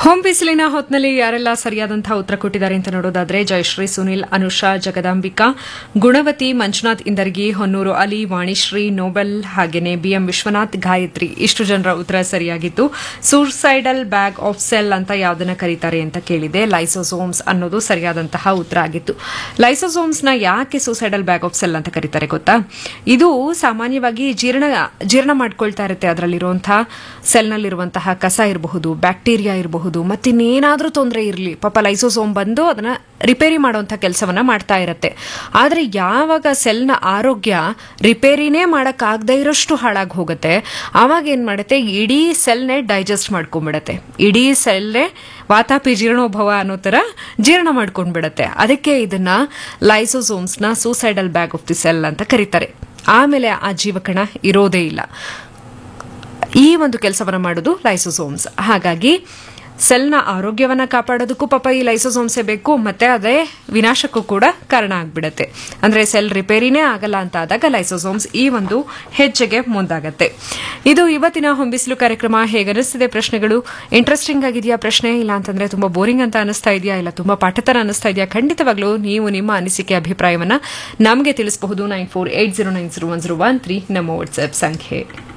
home ಬಿಸಿಲಿನ ಹೊತ್ನಲ್ಲಿ ಯಾರೆಲ್ಲ ಸರಿಯಾದಂತಹ ಉತ್ತರ ಕೊಟ್ಟಿದ್ದಾರೆ ಅಂತ ನೋಡೋದಾದ್ರೆ ಜಯಶ್ರೀ ಸುನಿಲ್ ಅನುಷಾ ಜಗದಾಂಬಿಕಾ ಗುಣವತಿ ಮಂಜುನಾಥ್ ಇಂದರ್ಗಿ ಹೊನ್ನೂರು ಅಲಿ ವಾಣಿಶ್ರೀ ನೋಬೆಲ್ ಹಾಗೇನೆ ಬಿಎಂ ವಿಶ್ವನಾಥ್ ಗಾಯತ್ರಿ ಇಷ್ಟು ಜನರ ಉತ್ತರ ಸರಿಯಾಗಿತ್ತು ಸೂಸೈಡಲ್ ಬ್ಯಾಗ್ ಆಫ್ ಸೆಲ್ ಅಂತ ಯಾವ್ದನ್ನ ಕರೀತಾರೆ ಅಂತ ಕೇಳಿದೆ ಲೈಸೋಸೋಮ್ಸ್ ಅನ್ನೋದು ಸರಿಯಾದಂತಹ ಉತ್ತರ ಆಗಿತ್ತು ಲೈಸೋಸೋಮ್ಸ್ ನ ಯಾಕೆ ಸೂಸೈಡಲ್ ಬ್ಯಾಗ್ ಆಫ್ ಸೆಲ್ ಅಂತ ಕರೀತಾರೆ ಗೊತ್ತಾ ಇದು ಸಾಮಾನ್ಯವಾಗಿ ಜೀರ್ಣ ಜೀರ್ಣ ಮಾಡ್ಕೊಳ್ತಾ ಇರುತ್ತೆ ಅದರಲ್ಲಿರುವಂತಹ ಸೆಲ್ನಲ್ಲಿರುವಂತಹ ಕಸ ಇರಬಹುದು ಬ್ಯಾಕ್ಟೀರಿಯಾ ಇರಬಹುದು ಮತ್ತಿನ್ನೇನಾದ್ರೂ ತೊಂದರೆ ಇರಲಿ ಪಾಪ ಲೈಸೋಸೋಮ್ ಬಂದು ಅದನ್ನ ರಿಪೇರಿ ಮಾಡುವಂಥ ಕೆಲಸವನ್ನ ಮಾಡ್ತಾ ಇರುತ್ತೆ ಆದರೆ ಯಾವಾಗ ಸೆಲ್ನ ಆರೋಗ್ಯ ರಿಪೇರಿನೇ ಮಾಡೋಕ್ಕಾಗದೇ ಇರೋಷ್ಟು ಹಾಳಾಗಿ ಹೋಗುತ್ತೆ ಆವಾಗ ಏನು ಮಾಡುತ್ತೆ ಇಡೀ ಸೆಲ್ನೇ ಡೈಜೆಸ್ಟ್ ಮಾಡ್ಕೊಂಡ್ಬಿಡತ್ತೆ ಇಡೀ ಸೆಲ್ನೇ ವಾತಾಪಿ ಜೀರ್ಣೋಭವ ಅನ್ನೋ ಥರ ಜೀರ್ಣ ಮಾಡ್ಕೊಂಡ್ಬಿಡತ್ತೆ ಅದಕ್ಕೆ ಇದನ್ನ ಲೈಸೋಸೋಮ್ಸ್ನ suicidal bag of the cell ಅಂತ ಕರೀತಾರೆ ಆಮೇಲೆ ಆ ಜೀವಕಣ ಇರೋದೇ ಇಲ್ಲ ಈ ಒಂದು ಕೆಲಸವನ್ನು ಮಾಡೋದು ಲೈಸೋಸೋಮ್ಸ್ ಹಾಗಾಗಿ ಸೆಲ್ನ ಆರೋಗ್ಯವನ್ನ ಕಾಪಾಡೋದಕ್ಕೂ ಪಾಪ ಈ ಲೈಸೋಸೋಮ್ಸೇ ಬೇಕು ಮತ್ತೆ ಅದೇ ವಿನಾಶಕ್ಕೂ ಕೂಡ ಕಾರಣ ಆಗ್ಬಿಡತ್ತೆ ಅಂದ್ರೆ ಸೆಲ್ ರಿಪೇರಿನೇ ಆಗಲ್ಲ ಅಂತ ಆದಾಗ ಲೈಸೋಸೋಮ್ಸ್ ಈ ಒಂದು ಹೆಜ್ಜೆಗೆ ಮುಂದಾಗತ್ತೆ ಇದು ಇವತ್ತಿನ ಹೊಂಬಿಸಿಲು ಕಾರ್ಯಕ್ರಮ ಹೇಗನಿಸ್ತಿದೆ ಪ್ರಶ್ನೆಗಳು ಇಂಟ್ರೆಸ್ಟಿಂಗ್ ಆಗಿದೆಯಾ ಪ್ರಶ್ನೆ ಇಲ್ಲ ಅಂತಂದ್ರೆ ತುಂಬಾ ಬೋರಿಂಗ್ ಅಂತ ಅನಿಸ್ತಾ ಇದೆಯಾ ಇಲ್ಲ ತುಂಬಾ ಪಾಠತರ ಅನಿಸ್ತಾ ಇದೆಯಾ ಖಂಡಿತವಾಗ್ಲೂ ನೀವು ನಿಮ್ಮ ಅನಿಸಿಕೆ ಅಭಿಪ್ರಾಯವನ್ನ ನಮಗೆ ತಿಳಿಸಬಹುದು nine four eight zero nine zero one zero one three ನಮ್ಮ ವಾಟ್ಸ್ಆಪ್ ಸಂಖ್ಯೆ